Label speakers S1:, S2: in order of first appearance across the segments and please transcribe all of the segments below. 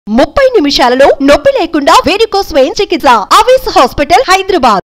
S1: ముప్పై నిమిషాలలో నొప్పి లేకుండా వేడికో స్వయం చికిత్స అవేస్ హాస్పిటల్ హైదరాబాద్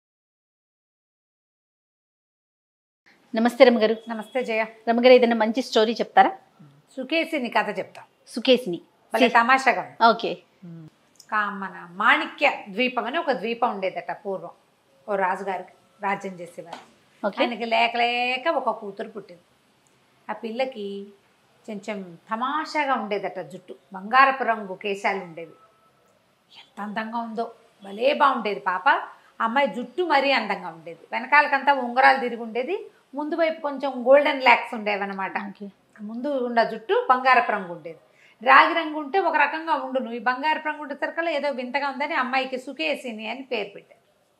S2: నమస్తే రమ్మగారు
S3: నమస్తే జయ
S2: రమ్మగారు ఏదైనా మంచి స్టోరీ చెప్తారా
S3: సుకేసిని కథ చెప్తా
S2: సుకేసిని
S3: భలే తమాషాగా ఉంది.
S2: ఓకే
S3: కా- మన మాణిక్య ద్వీపం అని ఒక ద్వీపం ఉండేదట పూర్వం ఓ రాజుగారికి రాజ్యం చేసేవారు
S2: ఓకే
S3: ఆయనకి లేక లేక ఒక కూతురు పుట్టింది ఆ పిల్లకి కొంచెం తమాషాగా ఉండేదట జుట్టు బంగారపు రంగు కేశాలు ఉండేవి ఎంత అందంగా ఉందో భలే బాగుండేది పాప ఆ అమ్మాయి జుట్టు మరీ అందంగా ఉండేది వెనకాలకంతా ఉంగరాలు తిరిగి ఉండేది ముందు వైపు కొంచెం గోల్డెన్ ల్యాక్స్ ఉండేవన్నమాట
S2: ఓకే
S3: ముందు ఉన్న జుట్టు బంగారపు రంగు ఉండేది రాగి రంగు ఉంటే ఒక రకంగా ఉండును ఈ బంగారపు రంగు ఉండేసరికల్లా ఏదో వింతగా ఉందని అమ్మాయికి సుకేసిని అని పేరు పెట్టారు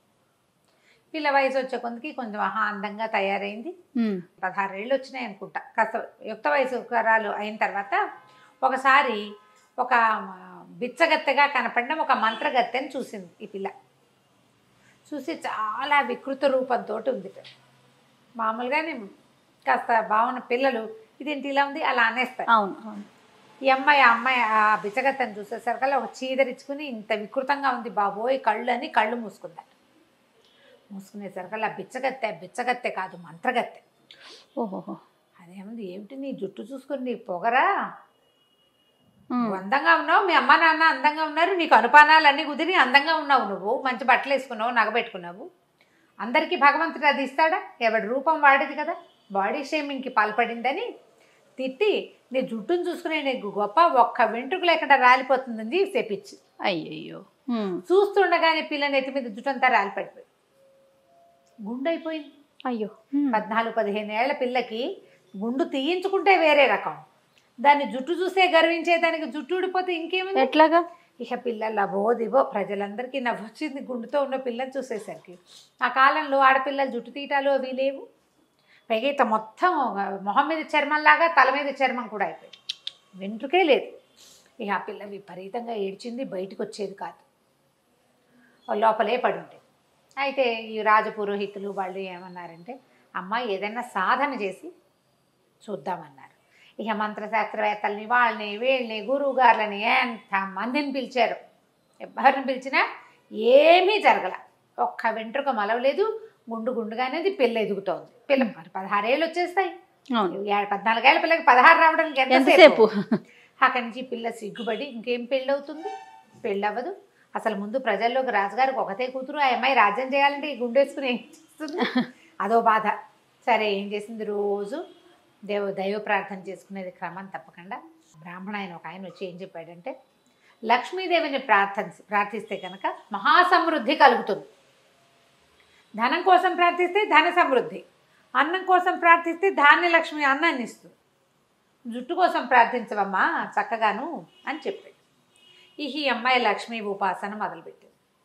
S3: పిల్ల వయసు వచ్చే కొందికి కొంచెం ఆహా అందంగా తయారైంది
S2: ఉమ్,
S3: పదహారేళ్ళు వచ్చినాయి అనుకుంటా కాస్త యుక్త వయసు కరాలు అయిన తర్వాత ఒకసారి ఒక బిచ్చగత్తెగా కనపడిన ఒక మంత్రగత్తెని చూసింది ఈ పిల్ల చూసి చాలా వికృత రూపంతో ఉంది మామూలుగానే కాస్త బాగున్న పిల్లలు ఇదేంటి ఇలా ఉంది అలా అనేస్తారు
S2: అవును అవును
S3: ఈ అమ్మాయి ఆ అమ్మాయి ఆ బిచ్చగత్తెని చూసేసరికల్లా ఒక చీదరించుకుని ఇంత వికృతంగా ఉంది బాబోయ్ కళ్ళు అని కళ్ళు మూసుకుందట మూసుకునేసరికల్లా బిచ్చగత్తె బిచ్చగత్తె కాదు మంత్రగత్తె
S2: ఓహో
S3: అదేముంది ఏమిటి నీ జుట్టు చూసుకుని నీ పొగరా
S2: ఉమ్,
S3: నువ్వు అందంగా ఉన్నావు మీ అమ్మ నాన్న అందంగా ఉన్నారు నీకు అనుపానాలు అన్నీ కుదిరి అందంగా ఉన్నావు నువ్వు మంచి బట్టలు వేసుకున్నావు నగబెట్టుకున్నావు అందరికీ భగవంతుడు అది ఇస్తాడా ఎవడి రూపం వాడిది కదా బాడీ షేమింగ్కి పాల్పడిందని తిట్టి నీ జుట్టును చూసుకునే నీకు గొప్ప ఒక్క వెంట్రుకు లేకుండా రాలిపోతుందని చెప్పించి
S2: అయ్యయ్యో ఉమ్,
S3: చూస్తుండగానే పిల్ల నెత్తి మీద జుట్టు అంతా రాలిపడిపోయి గుండె అయిపోయింది
S2: అయ్యో ఉమ్,
S3: పద్నాలుగు పదిహేను ఏళ్ల పిల్లకి గుండు తీయించుకుంటే వేరే రకం దాన్ని జుట్టు చూసే గర్వించేదానికి జుట్టు ఊడిపోతే ఇంకేముంది
S2: ఎట్లాగా
S3: ఇక పిల్లల బోదివో ప్రజలందరికీ నవ్వొచ్చింది గుండుతో ఉన్న పిల్లని చూసేసరికి ఆ కాలంలో ఆడపిల్లలు జుట్టు తీయటాలు అవి లేవు పైగా ఇత మొత్తం మొహం మీద చర్మంలాగా తల మీద చర్మం కూడా అయిపోయింది వెంట్రుకే లేదు ఇక ఆ పిల్ల విపరీతంగా ఏడ్చింది బయటకు వచ్చేది కాదు ఓ లోపలే పడి ఉండేది అయితే ఈ రాజపురోహితులు వాళ్ళు ఏమన్నారంటే అమ్మాయి ఏదైనా సాధన చేసి చూద్దామన్నారు ఇక మంత్రశాస్త్రవేత్తల్ని వాళ్ళని వీళ్ళని గురువు గారులని ఎంత మందిని పిలిచారు ఎవరిని పిలిచినా ఏమీ జరగల ఒక్క వెంట్రుక మలవలేదు గుండు గుండుగానేది పిల్ల ఎదుగుతోంది పిల్ల మరి పదహారేళ్ళు వచ్చేస్తాయి
S2: అవును
S3: ఏ- పద్నాలుగేళ్ల పిల్లకి పదహారు రావడానికి
S2: ఎంతసేపు
S3: ఎంతసేపు అక్కడి నుంచి పిల్ల సిగ్గుపడి ఇంకేం పెళ్ళి అవుతుంది పెళ్ళి అవ్వదు అసలు ముందు ప్రజల్లోకి రాజుగారికి ఒకతే కూతురు ఆ అమ్మాయి రాజ్యం చేయాలంటే ఈ గుండేసుకుని ఏం చేస్తుంది అదో బాధ సరే ఏం చేసింది రోజు దేవ దైవ ప్రార్థన చేసుకునేది క్రమం తప్పకుండా బ్రాహ్మణ ఆయన ఒక ఆయన వచ్చి ఏం చెప్పాడంటే లక్ష్మీదేవిని ప్రార్థన ప్రార్థిస్తే కనుక మహాసమృద్ధి కలుగుతుంది ధనం కోసం ప్రార్థిస్తే ధన సమృద్ధి అన్నం కోసం ప్రార్థిస్తే ధాన్యలక్ష్మి అన్నాన్ని ఇస్తుంది జుట్టు కోసం ప్రార్థించవమ్మా చక్కగాను అని చెప్పాడు ఇక ఈ అమ్మాయి లక్ష్మీ ఉపాసన మొదలుపెట్టింది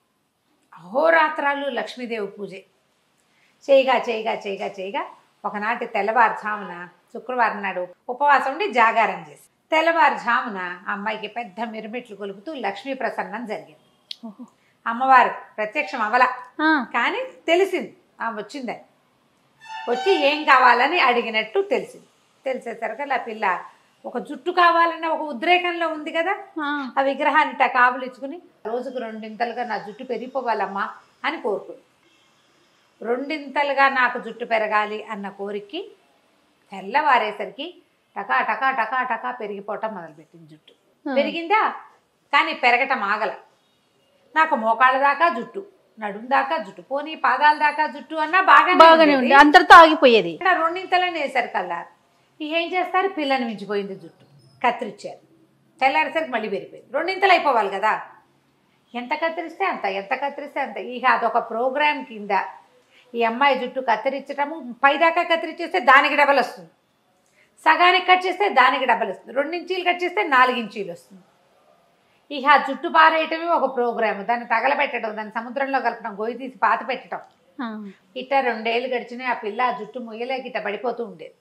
S3: అహోరాత్రాలు లక్ష్మీదేవి పూజే చేయగా చేయగా చేయగా చేయగా ఒకనాటి తెల్లవారుజామున శుక్రవారం నాడు ఉపవాసం ఉండి జాగారం చేసి తెల్లవారుజామున ఆ అమ్మాయికి పెద్ద మిరుమిట్లు కొలుపుతూ లక్ష్మీ ప్రసన్నం జరిగింది
S2: ఓహో.
S3: అమ్మవారు ప్రత్యక్షం అవల
S2: ఆ,
S3: కానీ తెలిసింది ఆమె వచ్చిందని వచ్చి ఏం కావాలని అడిగినట్టు తెలిసింది తెలిసేసరికి ఆ పిల్ల ఒక జుట్టు కావాలన్న ఒక ఉద్రేకంలో ఉంది కదా
S2: ఆ,
S3: ఆ విగ్రహాన్ని ఇట్ట కాపులు ఇచ్చుకుని రోజుకు రెండింతలుగా నా జుట్టు పెరిగిపోవాలమ్మా అని కోరుకుంది రెండింతలుగా నాకు జుట్టు పెరగాలి అన్న కోరికకి తెల్లవారేసరికి టకా టకా టకా టకా పెరిగిపోవటం మొదలుపెట్టింది జుట్టు
S2: ఆ.
S3: పెరిగిందా కానీ పెరగటం ఆగల నాకు మోకాళ్ళ దాకా జుట్టు నడుం దాకా జుట్టు పోనీ పాదాల దాకా జుట్టు అన్నా బాగానే
S2: బాగానే
S3: ఉండేది.
S2: ఉంది అంతటితో ఆగిపోయేది
S3: ఇక్కడ రెండింతలని వేసరికల్లా ఇక ఏం చేస్తారు పిల్లని మించిపోయింది జుట్టు కత్తిరించారు తెల్లారేసరికి మళ్ళీ పెరిగిపోయింది రెండింతలు అయిపోవాలి కదా ఎంత కత్తిరిస్తే అంత ఎంత కత్తిరిస్తే అంత ఇక అదొక ప్రోగ్రామ్ కింద ఈ అమ్మాయి జుట్టు కత్తిరించటము పైదాకా కత్తిరించేస్తే దానికి డబల్ వస్తుంది సగానికి కట్ చేస్తే దానికి డబల్ వస్తుంది రెండు ఇంచీలు కట్ చేస్తే నాలుగు ఇంచీలు వస్తుంది ఇక ఆ జుట్టు పారేయటమే ఒక ప్రోగ్రామ్ దాన్ని తగలబెట్టడం దాన్ని సముద్రంలో కలపడం గొయ్యి తీసి పాత పెట్టడం
S2: ఆ,
S3: ఇట్ట రెండేళ్ళు గడిచినాయి ఆ పిల్ల ఆ జుట్టు ముయ్యలేక ఇట్ట పడిపోతూ ఉండేది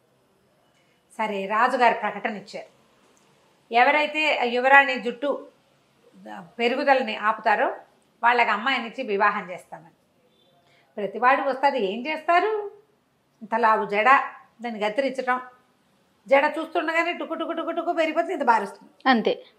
S3: సరే రాజుగారు ప్రకటన ఇచ్చారు ఎవరైతే ఆ యువరాణి జుట్టు ద- పెరుగుదలని ఆపుతారో వాళ్ళకి అమ్మాయినిచ్చి వివాహం చేస్తామని ప్రతివాడు వస్తారు ఏం చేస్తారు ఇంత లావు జడ దాన్ని గత్తిరించటం జడ చూస్తుండగానే టుకు టుకు టుకు టుకు పెరిగిపోతే ఇంత బారుస్తుంది
S2: అంతే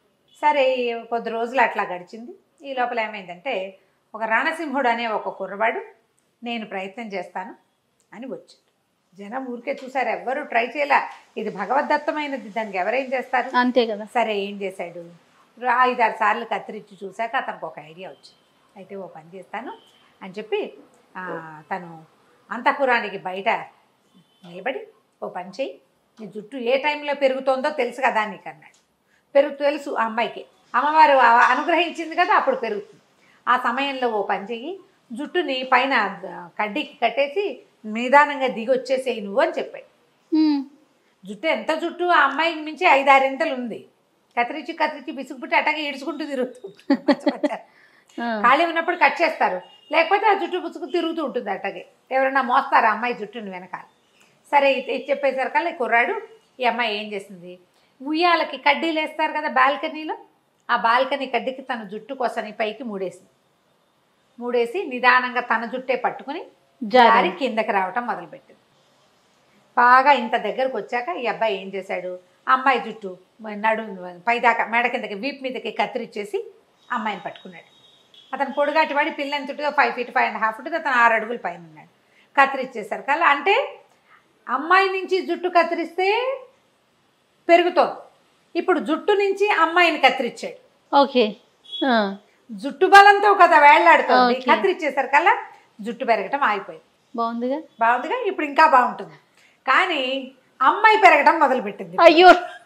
S3: సరే ఈ కొద్ది రోజులు అట్లా గడిచింది ఈ లోపల ఏమైందంటే ఒక రణసింహుడు అనే ఒక కుర్రవాడు నేను ప్రయత్నం చేస్తాను అని వచ్చాడు జనం ఊరికే చూసారు ఎవ్వరూ ట్రై చేయలే ఇది భగవద్దత్తమైనది దానికి ఎవరేం చేస్తారు
S2: అంతే కదా
S3: సరే ఏం చేశాడు రా- ఐదారు సార్లు కత్తిరించి చూశాక అతనికి ఒక ఐడియా వచ్చింది అయితే ఓ పని చేస్తాను అని చెప్పి ఆ, తను అంతఃపురానికి బయట నిలబడి ఓ పని చెయ్యి నీ జుట్టు ఏ టైంలో పెరుగుతోందో తెలుసు కదా నీకు అన్నాడు పెరుగు తెలుసు ఆ అమ్మాయికి అమ్మవారు ఆ- అనుగ్రహించింది కదా అప్పుడు పెరుగుతుంది ఆ సమయంలో ఓ పని చెయ్యి జుట్టుని పైన కడ్డీకి కట్టేసి నిదానంగా దిగి వచ్చేసేయి నువ్వు అని చెప్పాడు
S2: ఉమ్.
S3: జుట్టు ఎంత జుట్టు ఆ అమ్మాయికి మించి ఐదారింతలు ఉంది కత్తిరించి కత్తిరించి బిసుకుపుట్టి అట్టగా ఈడ్చుకుంటూ తిరుగుతుంది మచ్చ మచ్చ.
S2: ఆ.
S3: ఖాళీ ఉన్నప్పుడు కట్ చేస్తారు లేకపోతే ఆ జుట్టు పుచ్చుకు తిరుగుతూ ఉంటుంది అట్టగే ఎవరైనా మోస్తారు ఆ అమ్మాయి జుట్టుని వెనకాల సరే ఇది ఇది చెప్పేసరికల్లా ఈ కుర్రాడు ఈ అమ్మాయి ఏం చేసింది ఉయ్యాలకి కడ్డీలు వేస్తారు కదా బాల్కనీలో ఆ బాల్కనీ కడ్డీకి తన జుట్టు కోసని పైకి మూడేసింది మూడేసి నిదానంగా తన జుట్టే పట్టుకుని
S2: జారి.
S3: జారి కిందకి రావటం మొదలుపెట్టింది బాగా ఇంత దగ్గరకు వచ్చాక ఈ అబ్బాయి ఏం చేశాడు అమ్మాయి జుట్టు నడు పైదాకా మెడ కిందకి వీప్ మీదకి కత్తిరిచ్చేసి అమ్మాయిని పట్టుకున్నాడు అతను పొడుగాటి వాడి పిల్లని చుట్టూ five feet five and half ఉంటుంది అతను ఆరు అడుగుల పైన ఉన్నాడు కత్తిరిచ్చేసరికి అలా అంటే అమ్మాయి నుంచి జుట్టు కత్తిరిస్తే పెరుగుతోంది ఇప్పుడు జుట్టు నుంచి అమ్మాయిని కత్తిరించాడు
S2: ఓకే ఆ.
S3: జుట్టు బలంతో కదా వేళ్లాడుతోంది
S2: Okay.
S3: కత్తిరించేసరికల్లా జుట్టు పెరగటం ఆగిపోయింది
S2: బాగుందిగా
S3: బాగుందిగా ఇప్పుడు ఇంకా బాగుంటుంది కానీ అమ్మాయి పెరగడం మొదలుపెట్టింది
S2: అయ్యో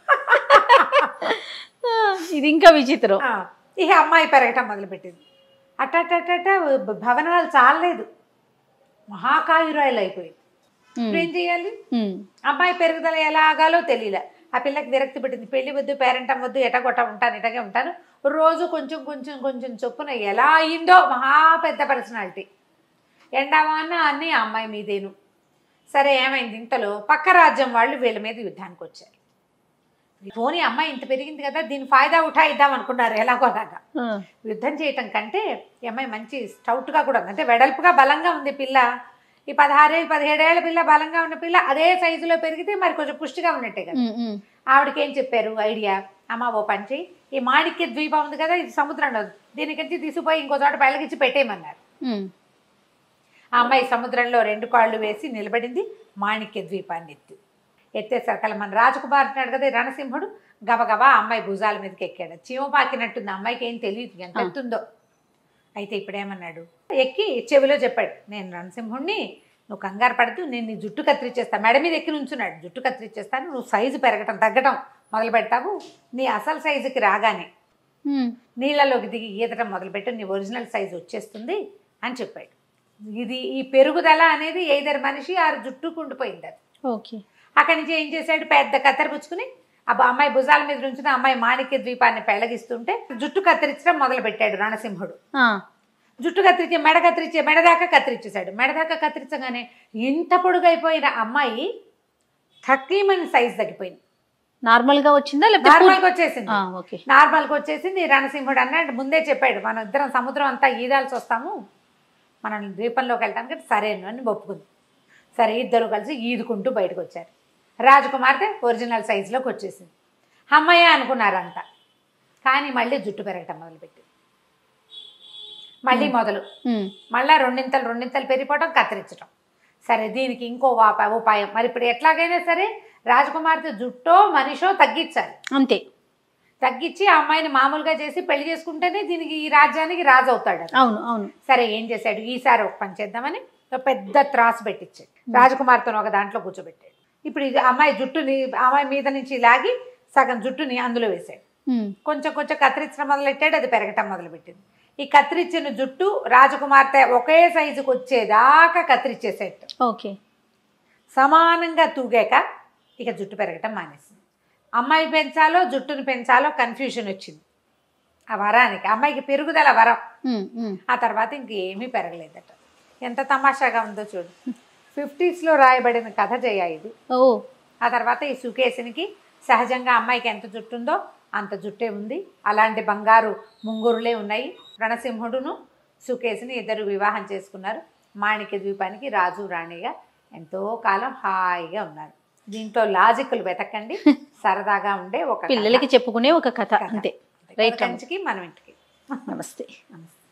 S2: ఆ, ఇది ఇంకా విచిత్రం
S3: ఆ, ఇక అమ్మాయి పెరగటం మొదలుపెట్టింది అట్టటట భవనాలు చాలలేదు మహాకాయురాయలు అయిపోయింది
S2: ఉమ్.
S3: ఇప్పుడు ఏం చేయాలి
S2: ఉమ్.
S3: అమ్మాయి పెరుగుదల ఎలా ఆగాలో తెలియలే ఆ పిల్లకి విరక్తి పెట్టింది పెళ్లి వద్దు పేరెంటం వద్దు ఎటగొట్ట ఉంటాను ఇటగే ఉంటాను రోజు కొంచెం కొంచెం కొంచెం చొప్పున ఎలా అయిందో మహా పెద్ద పర్సనాలిటీ ఎండావాన అన్నీ ఆ అమ్మాయి మీదేను సరే ఏమైంది ఇంతలో పక్క రాజ్యం వాళ్ళు వీళ్ళ మీద యుద్ధానికి వచ్చారు పోనీ అమ్మాయి ఇంత పెరిగింది కదా దీని ఫాయిదా ఉఠాయిద్దాం అనుకున్నారు ఎలాగోలాగా
S2: ఆ.
S3: యుద్ధం చేయటం కంటే ఈ అమ్మాయి మంచి స్టౌట్గా కూడా ఉంది అంటే వెడల్పుగా బలంగా ఉంది పిల్ల ఈ పదహారేళ్ళు పదిహేడేళ్ల పిల్ల బలంగా ఉన్న పిల్ల అదే సైజులో పెరిగితే మరి కొంచెం పుష్టిగా ఉన్నట్టే కదా
S2: ఉమ్, ఉమ్.
S3: ఆవిడకి ఏం చెప్పారు ఐడియా అమ్మ ఓ పని చెయ్యి ఈ మాణిక్య ద్వీపం ఉంది కదా ఇది సముద్రంలో ఉంది. దీనికించి తీసుకుపోయి ఇంకో చోట బయలుకిచ్చి పెట్టేయమన్నారు
S2: ఉమ్.
S3: ఆ అమ్మాయి సముద్రంలో రెండు కాళ్ళు వేసి నిలబడింది మాణిక్య ద్వీపాన్ని ఎత్తి ఎత్తేసరికల మన రాజకుమార్ ఉన్నాడు కదా ఈ రణసింహుడు గబగబా ఆ అమ్మాయి భుజాల మీదకి ఎక్కాడు చీమ పాకినట్టుంది ఆ అమ్మాయికి ఏం తెలియదు ఎంత
S2: ఆ.
S3: ఎత్తుందో అయితే ఇప్పుడు ఏమన్నాడు ఎక్కి చెవిలో చెప్పాడు నేను రణసింహుణ్ణి నువ్వు కంగారు పడద్దు నేను నీ జుట్టు కత్తిరిచేస్తాను మెడ మీద ఎక్కి నుంచున్నాడు జుట్టు కత్తిరిచేస్తాను నువ్వు సైజు పెరగటం తగ్గటం మొదలు పెడతావు నీ అసలు సైజుకి రాగానే
S2: ఉమ్.
S3: నీళ్ళలోకి దిగి ఈదటం మొదలుపెట్టు నీ ఒరిజినల్ సైజు వచ్చేస్తుంది అని చెప్పాడు ఇది ఈ పెరుగుదల అనేది ఏదర్ మనిషి ఆరు జుట్టు కుండిపోయింది అది
S2: ఓకే
S3: అక్కడి నుంచి ఏం చేశాడు పెద్ద కత్తెర పుచ్చుకుని ఆ బ- అమ్మాయి భుజాల మీద నుంచిన అమ్మాయి మాణిక్య ద్వీపాన్ని పెళ్ళగిస్తుంటే జుట్టు కత్తిరించడం మొదలు పెట్టాడు రణసింహుడు
S2: ఆ.
S3: జుట్టు కత్తిరించి మెడ కత్తిరించే మెడ దాకా కత్తిరించేశాడు మెడ దాకా కత్తిరించగానే ఇంత పొడుగైపోయిన అమ్మాయి థర్టీమన్ సైజ్ తగ్గిపోయింది
S2: నార్మల్గా వచ్చిందా లేకపోతే
S3: నార్మల్గా వచ్చేసింది
S2: ఆ, ఓకే
S3: నార్మల్గా వచ్చేసింది రణసింహుడు అన్నాడు ముందే చెప్పాడు మనం ఇద్దరం సముద్రం అంతా ఈదాల్సి వస్తాము మనం ద్వీపంలోకి వెళ్తానికి సరేను అని ఒప్పుకుంది సరే ఇద్దరు కలిసి ఈదుకుంటూ బయటకు వచ్చారు రాజకుమార్తె ఒరిజినల్ సైజులోకి వచ్చేసింది అమ్మయ్య అనుకున్నారంతా కానీ మళ్ళీ జుట్టు పెరగటం మొదలుపెట్టింది మళ్ళీ మొదలు
S2: ఉమ్.
S3: మళ్ళీ రెండింతలు రెండింతలు పెరిగిపోవడం కత్తిరించడం సరే దీనికి ఇంకో వాప- ఉపాయం మరి ఇప్పుడు ఎట్లాగైనా సరే రాజకుమార్తె జుట్టో మనిషో తగ్గించాలి
S2: అంతే
S3: తగ్గించి ఆ అమ్మాయిని మామూలుగా చేసి పెళ్లి చేసుకుంటేనే దీనికి ఈ రాజ్యానికి రాజు అవుతాడు అతను.
S2: అవును అవును
S3: సరే ఏం చేశాడు ఈసారి ఒక పని చేద్దామని ఒక పెద్ద త్రాసు పెట్టించాడు రాజకుమార్తెను ఒక దాంట్లో కూర్చోబెట్టాడు ఇప్పుడు ఇది అమ్మాయి జుట్టుని అమ్మాయి మీద నుంచి లాగి సగం జుట్టుని అందులో వేశాడు
S2: ఉమ్.
S3: కొంచెం కొంచెం కత్తిరించడం మొదలెట్టాడు అది పెరగటం మొదలుపెట్టింది ఈ కత్తిరించిన జుట్టు రాజకుమార్తె ఒకే సైజుకి వచ్చేదాకా కత్తిరించేసేట
S2: ఓకే
S3: సమానంగా తూగాక ఇక జుట్టు పెరగటం మానేసింది అమ్మాయి పెంచాలో జుట్టుని పెంచాలో కన్ఫ్యూషన్ వచ్చింది ఆ వరానికి అమ్మాయికి పెరుగుదల వరం
S2: ఉమ్, ఉమ్.
S3: ఆ తర్వాత ఇంకేమీ పెరగలేదట ఎంత తమాషాగా ఉందో చూడు ఫిఫ్టీస్లో రాయబడిన కథ జయ ఇది
S2: ఓ
S3: ఆ తర్వాత ఈ సుకేసునికి సహజంగా అమ్మాయికి ఎంత జుట్టు ఉందో అంత జుట్టే ఉంది అలాంటి బంగారు ముంగురులే ఉన్నాయి రణసింహుడును సుకేసుని ఇద్దరు వివాహం చేసుకున్నారు మాణిక్య ద్వీపానికి రాజు రాణిగా ఎంతో కాలం హాయిగా ఉన్నారు దీంట్లో లాజిక్లు వెతకండి సరదాగా ఉండే ఒక కథ.
S2: పిల్లలకి చెప్పుకునే ఒక కథ
S3: కథ.
S2: అంతే రైట్
S3: కంచికి మనం ఇంటికి
S2: నమస్తే
S3: నమస్తే